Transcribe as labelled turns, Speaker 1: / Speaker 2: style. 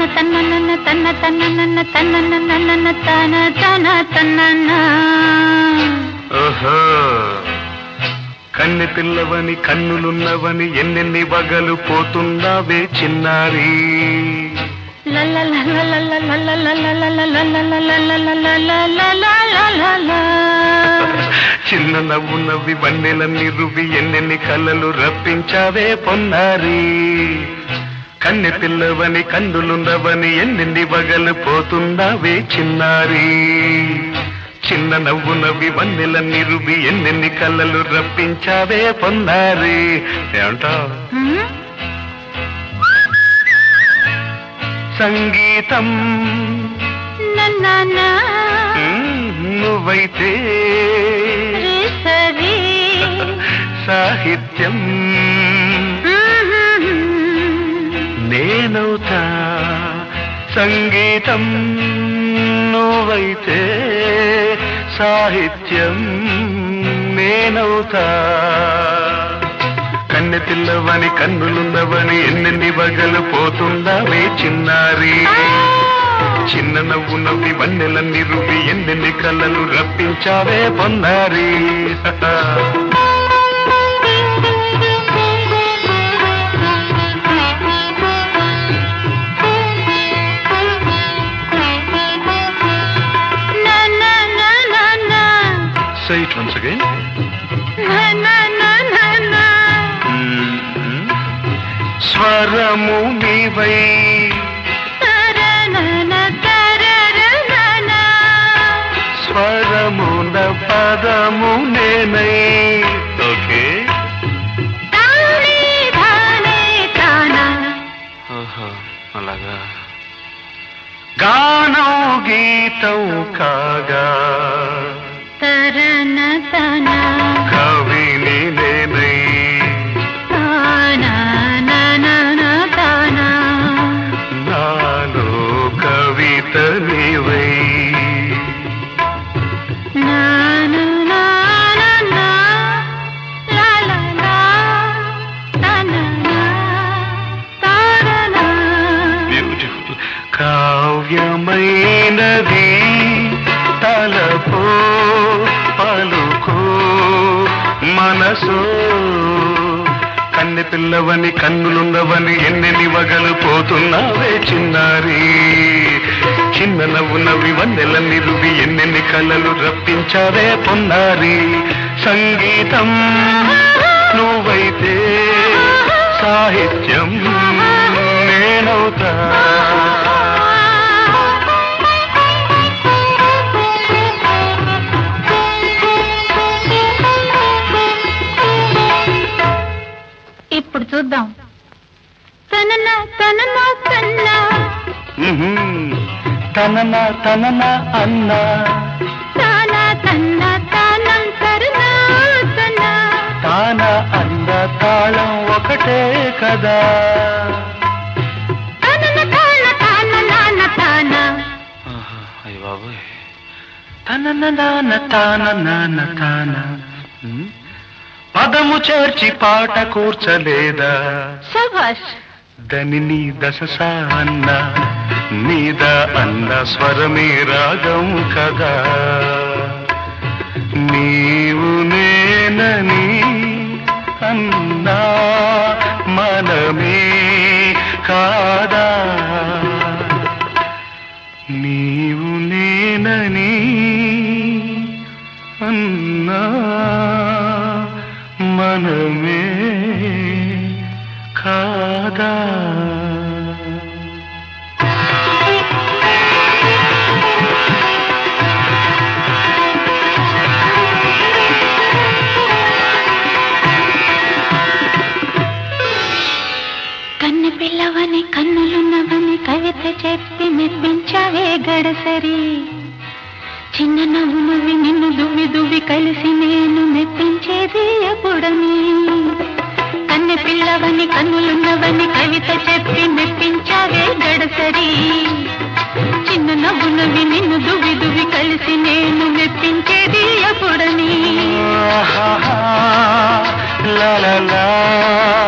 Speaker 1: తన్న నన్న తన్న తన్న నన్న తన్న నన్న నన్న తన తన తన్న
Speaker 2: ఓహో కన్నె పిల్లవని కన్నులున్నవని ఎన్నెన్ని వగలు పోతున్నావే చిన్నారి చిన్న నవ్వు నవ్వి వన్నెలన్నీ రువి ఎన్నెన్ని కళ్ళలు రప్పించావే పొన్నారి కన్నె పిల్లవని కన్నులున్నవని ఎన్నెన్ని వగలు పోతున్నావే చిన్నారి చిన్న నవ్వు నవ్వి వన్నెలన్నీ రువి ఎన్నెన్ని కళ్ళలు రప్పించావే పొన్నారి ఏమంటావు సంగీతం మ్మ్, నువ్వైతే
Speaker 1: సరి
Speaker 2: సాహిత్యం నేనవుతా సంగీతం నువ్వైతే సాహిత్యం నేనవుతా కన్నె పిల్లవని కన్నులున్నవని ఎన్నెన్ని వగలు పోతుందావే చిన్నారి చిన్న నవ్వు నవ్వి వన్నెలన్నీ రువి ఎన్నెన్ని కళ్ళలు రప్పించావే పొన్నారి Say it once again. స్వరము నీవై స్వరమున పదము నేనై ఓకే అలాగా గానం గీతం కాగా
Speaker 1: తరన తన
Speaker 2: కవిని నేనై
Speaker 1: తానా నానా తానా
Speaker 2: నాలో కవిత నీవై
Speaker 1: నానా నానా లా లా లా తానా తారనా
Speaker 2: బ్యూటిఫుల్ కావ్యమైనది తలపో పలుకో మనసో కన్నె పిల్లవని కన్నులున్నవని ఎన్నెన్ని వగలు పోతున్నావే చిన్నారి చిన్న నవ్వు నవ్వి వన్నెలన్నీ రువి ఎన్నెన్ని కళ్ళలు రప్పించావే పొన్నారి సంగీతం నువ్వైతే సాహిత్యం నేనవుతా
Speaker 1: ఇప్పుడు చూద్దాం తనన తనన తన్న
Speaker 2: ఉహుం. తనన తనన అన్నా
Speaker 1: తాన తన్న తానం తరన తన
Speaker 2: తాన అన్న తాళం ఒకటే కదా
Speaker 1: తనన తాన తాన నాన తాన
Speaker 2: అయ్య బాబోయ్ తనన నాన్న తాన నాన్న తాన ఉమ్. పదము చేర్చి పాట కూర్చలేదా
Speaker 1: శభాష్
Speaker 2: దని దశ అన్న మీద అన్న స్వరమే రాగం కదా నీవు నేనని అన్నా మనమే కాదా నీవు నేనని అన్నా మనమే కాదా
Speaker 1: కన్ను పిల్లవని కన్నులున్నవని కవిత చెప్పి మెప్పించావే గడసరి చిన్న నవ్వు నవ్వి నిన్ను దువ్వి దువ్వి కలిసి నేను మెప్పించేది ఎప్పుడని కన్నె పిల్లవని కన్నులున్నవని కవిత చెప్పి మెప్పించావే గడసరి చిన్న నవ్వు నవ్వి నిన్ను దువ్వి దువ్వి కలిసి నేను మెప్పించేది ఎప్పుడని
Speaker 2: ఆహాహా, లా లా లా